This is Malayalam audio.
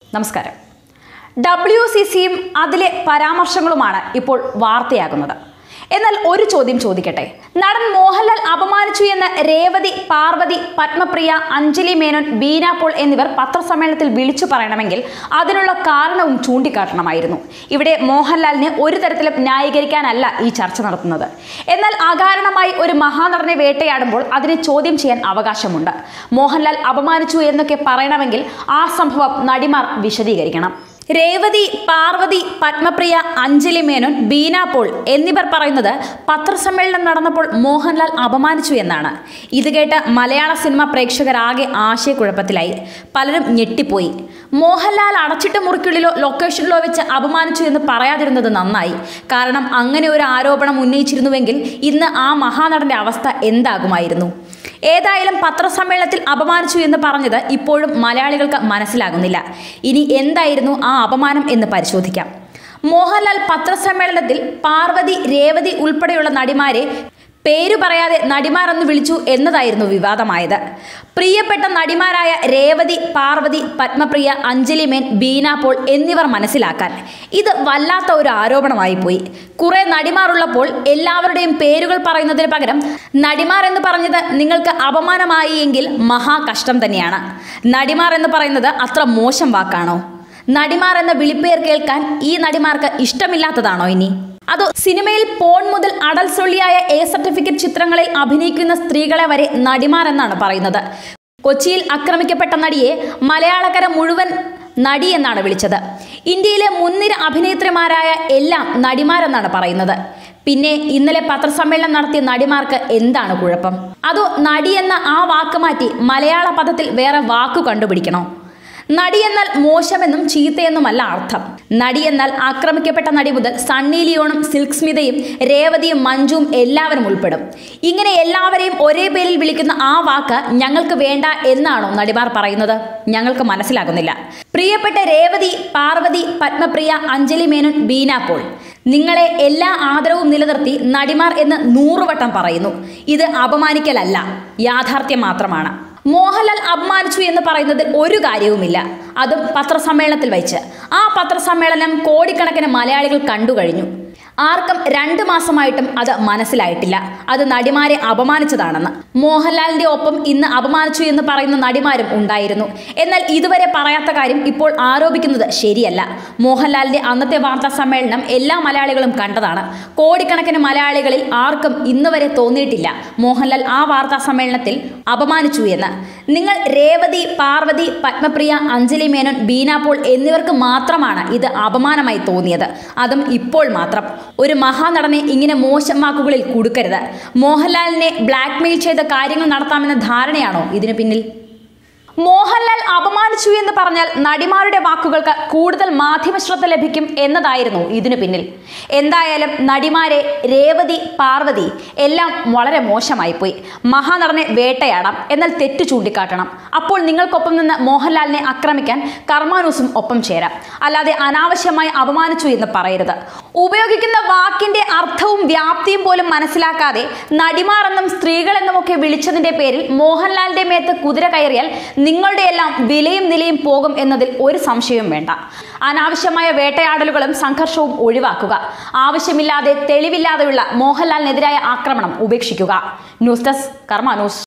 നമസ്കാരം ഡബ്ല്യു സി സിയും അതിലെ പരാമർശങ്ങളുമാണ് ഇപ്പോൾ വാർത്തയാകുന്നത് എന്നാൽ ഒരു ചോദ്യം ചോദിക്കട്ടെ നടൻ മോഹൻലാൽ അപമാനിച്ചു എന്ന് രേവതി പാർവതി പത്മപ്രിയ അഞ്ജലി മേനോൻ ബീന പോൾ എന്നിവർ പത്രസമ്മേളനത്തിൽ വിളിച്ചു പറയണമെങ്കിൽ അതിനുള്ള കാരണവും ചൂണ്ടിക്കാട്ടണമായിരുന്നു ഇവിടെ മോഹൻലാലിനെ ഒരു തരത്തിലും ന്യായീകരിക്കാനല്ല ഈ ചർച്ച നടത്തുന്നത് എന്നാൽ അകാരണമായി ഒരു മഹാനടനെ വേട്ടയാടുമ്പോൾ അതിനെ ചോദ്യം ചെയ്യാൻ അവകാശമുണ്ട് മോഹൻലാൽ അപമാനിച്ചു എന്നൊക്കെ പറയണമെങ്കിൽ ആ സംഭവം നടിമാർ വിശദീകരിക്കണം രേവതി പാർവതി പത്മപ്രിയ അഞ്ജലി മേനോൻ ബീന പോൾ എന്നിവർ പറയുന്നത് പത്രസമ്മേളനം നടന്നപ്പോൾ മോഹൻലാൽ അപമാനിച്ചു എന്നാണ് ഇത് കേട്ട് മലയാള സിനിമ പ്രേക്ഷകരാകെ ആശയക്കുഴപ്പത്തിലായി പലരും ഞെട്ടിപ്പോയി മോഹൻലാൽ അടച്ചിട്ട മുറിക്കുള്ളിലോ ലൊക്കേഷനിലോ വെച്ച് അപമാനിച്ചു എന്ന് പറയാതിരുന്നത് നന്നായി കാരണം അങ്ങനെ ഒരു ആരോപണം ഉന്നയിച്ചിരുന്നുവെങ്കിൽ ഇന്ന് ആ മഹാനടന്റെ അവസ്ഥ എന്താകുമായിരുന്നു ഏതായാലും പത്രസമ്മേളനത്തിൽ അപമാനിച്ചു എന്ന് പറഞ്ഞത് ഇപ്പോഴും മലയാളികൾക്ക് മനസ്സിലാകുന്നില്ല ഇനി എന്തായിരുന്നു ആ അപമാനം എന്ന് പരിശോധിക്കാം മോഹൻലാൽ പത്രസമ്മേളനത്തിൽ പാർവതി രേവതി ഉൾപ്പെടെയുള്ള നടിമാരെ പേരു പറയാതെ നടിമാരെന്ന് വിളിച്ചു എന്നതായിരുന്നു വിവാദമായത് പ്രിയപ്പെട്ട നടിമാരായ രേവതി പാർവതി പത്മപ്രിയ അഞ്ജലി മേൻ ബീന പോൾ എന്നിവർ മനസ്സിലാക്കാൻ ഇത് വല്ലാത്ത ഒരു ആരോപണമായി പോയി കുറെ നടിമാരുള്ളപ്പോൾ എല്ലാവരുടെയും പേരുകൾ പറയുന്നതിന് പകരം നടിമാർ എന്ന് പറഞ്ഞത് നിങ്ങൾക്ക് അപമാനമായി എങ്കിൽ മഹാ കഷ്ടം തന്നെയാണ് നടിമാർ എന്ന് പറയുന്നത് അത്ര മോശം വാക്കാണോ നടിമാർ എന്ന വിളിപ്പേർ കേൾക്കാൻ ഈ നടിമാർക്ക് ഇഷ്ടമില്ലാത്തതാണോ ഇനി അതോ സിനിമയിൽ പോൺ മുതൽ അടൽ സൊള്ളിയായ എ സർട്ടിഫിക്കറ്റ് ചിത്രങ്ങളിൽ അഭിനയിക്കുന്ന സ്ത്രീകളെ വരെ നടിമാർ എന്നാണ് പറയുന്നത് കൊച്ചിയിൽ ആക്രമിക്കപ്പെട്ട നടിയെ മലയാളക്കര മുഴുവൻ നടി എന്നാണ് വിളിച്ചത് ഇന്ത്യയിലെ മുൻനിര അഭിനേത്രിമാരായ എല്ലാം നടിമാരെന്നാണ് പറയുന്നത് പിന്നെ ഇന്നലെ പത്രസമ്മേളനം നടത്തിയ നടിമാർക്ക് എന്താണ് കുഴപ്പം അതോ നടി എന്ന ആ വാക്ക് മാറ്റി മലയാള പദത്തിൽ വേറെ വാക്കു കണ്ടുപിടിക്കണോ നടി എന്നാൽ മോശമെന്നും ചീത്തയെന്നുമല്ല അർത്ഥം നടി എന്നാൽ ആക്രമിക്കപ്പെട്ട നടി മുതൽ സണ്ണി ലിയോണും സിൽക്ക് സ്മിതയും രേവതിയും മഞ്ജുവും എല്ലാവരും ഉൾപ്പെടും ഇങ്ങനെ എല്ലാവരെയും ഒരേ പേരിൽ വിളിക്കുന്ന ആ വാക്ക് ഞങ്ങൾക്ക് വേണ്ട എന്നാണോ നടിമാർ പറയുന്നത് ഞങ്ങൾക്ക് മനസ്സിലാകുന്നില്ല പ്രിയപ്പെട്ട രേവതി പാർവതി പത്മപ്രിയ അഞ്ജലി മേനോൻ ബീന പോൾ നിങ്ങളെ എല്ലാ ആദരവും നിലനിർത്തി നടിമാർ എന്ന് നൂറുവട്ടം പറയുന്നു ഇത് അപമാനിക്കലല്ല യാഥാർത്ഥ്യം മാത്രമാണ് മോഹൻലാൽ അപമാനിച്ചു എന്ന് പറയുന്നതിൽ ഒരു കാര്യവുമില്ല അതും പത്രസമ്മേളനത്തിൽ വെച്ച് ആ പത്രസമ്മേളനം കോടിക്കണക്കിന് മലയാളികൾ കണ്ടു കഴിഞ്ഞു ആർക്കും രണ്ട് മാസമായിട്ടും അത് മനസ്സിലായിട്ടില്ല അത് നടിമാരെ അപമാനിച്ചതാണെന്ന് മോഹൻലാലിന്റെ ഒപ്പം ഇന്ന് അപമാനിച്ചു എന്ന് പറയുന്ന നടിമാരും ഉണ്ടായിരുന്നു എന്നാൽ ഇതുവരെ പറയാത്ത കാര്യം ഇപ്പോൾ ആരോപിക്കുന്നത് ശരിയല്ല മോഹൻലാലിന്റെ അന്നത്തെ വാർത്താ സമ്മേളനം എല്ലാ മലയാളികളും കണ്ടതാണ് കോടിക്കണക്കിന് മലയാളികളിൽ ആർക്കും ഇന്ന് വരെ തോന്നിയിട്ടില്ല മോഹൻലാൽ ആ വാർത്താ സമ്മേളനത്തിൽ അപമാനിച്ചു എന്ന് നിങ്ങൾ രേവതി പാർവതി പത്മപ്രിയ അഞ്ജലി മേനോൻ ബീന പോൾ എന്നിവർക്ക് മാത്രമാണ് ഇത് അപമാനമായി തോന്നിയത് അതും ഇപ്പോൾ മാത്രം ഒരു മഹാനടനെ ഇങ്ങനെ മോശം വാക്കുകളിൽ കൊടുക്കരുത് മോഹൻലാലിനെ ബ്ലാക്ക്മെയിൽ ചെയ്ത കാര്യങ്ങൾ നടത്താമെന്ന ധാരണയാണോ ഇതിനു പിന്നിൽ മോഹൻലാൽ അപമാനിച്ചു എന്ന് പറഞ്ഞാൽ നടിമാരുടെ വാക്കുകൾക്ക് കൂടുതൽ മാധ്യമശ്രദ്ധ ലഭിക്കും എന്നതായിരുന്നു ഇതിനു പിന്നിൽ എന്തായാലും നടിമാരെ രേവതി പാർവതി എല്ലാം വളരെ മോശമായി പോയി മഹാനടനെ വേട്ടയാടാം എന്നാൽ തെറ്റു ചൂണ്ടിക്കാട്ടണം അപ്പോൾ നിങ്ങൾക്കൊപ്പം നിന്ന് മോഹൻലാലിനെ ആക്രമിക്കാൻ കർമാനൂസും ഒപ്പം ചേരാം അല്ലാതെ അനാവശ്യമായി അപമാനിച്ചു എന്ന് പറയരുത് ഉപയോഗിക്കുന്ന വാക്കിന്റെ അർത്ഥവും വ്യാപ്തിയും പോലും മനസ്സിലാക്കാതെ നടിമാർ എന്നും സ്ത്രീകൾ എന്നുമൊക്കെ വിളിച്ചതിന്റെ പേരിൽ മോഹൻലാലിന്റെ മേത്ത് കുതിര കയറിയാൽ നിങ്ങളുടെ എല്ലാം വിലയും നിലയും പോകും എന്നതിൽ ഒരു സംശയവും വേണ്ട അനാവശ്യമായ വേട്ടയാടലുകളും സംഘർഷവും ഒഴിവാക്കുക ആവശ്യമില്ലാതെ തെളിവില്ലാതെയുള്ള മോഹൻലാലിനെതിരായ ആക്രമണം ഉപേക്ഷിക്കുക ന്യൂസ് ഡെസ്ക് കർമ്മ ന്യൂസ്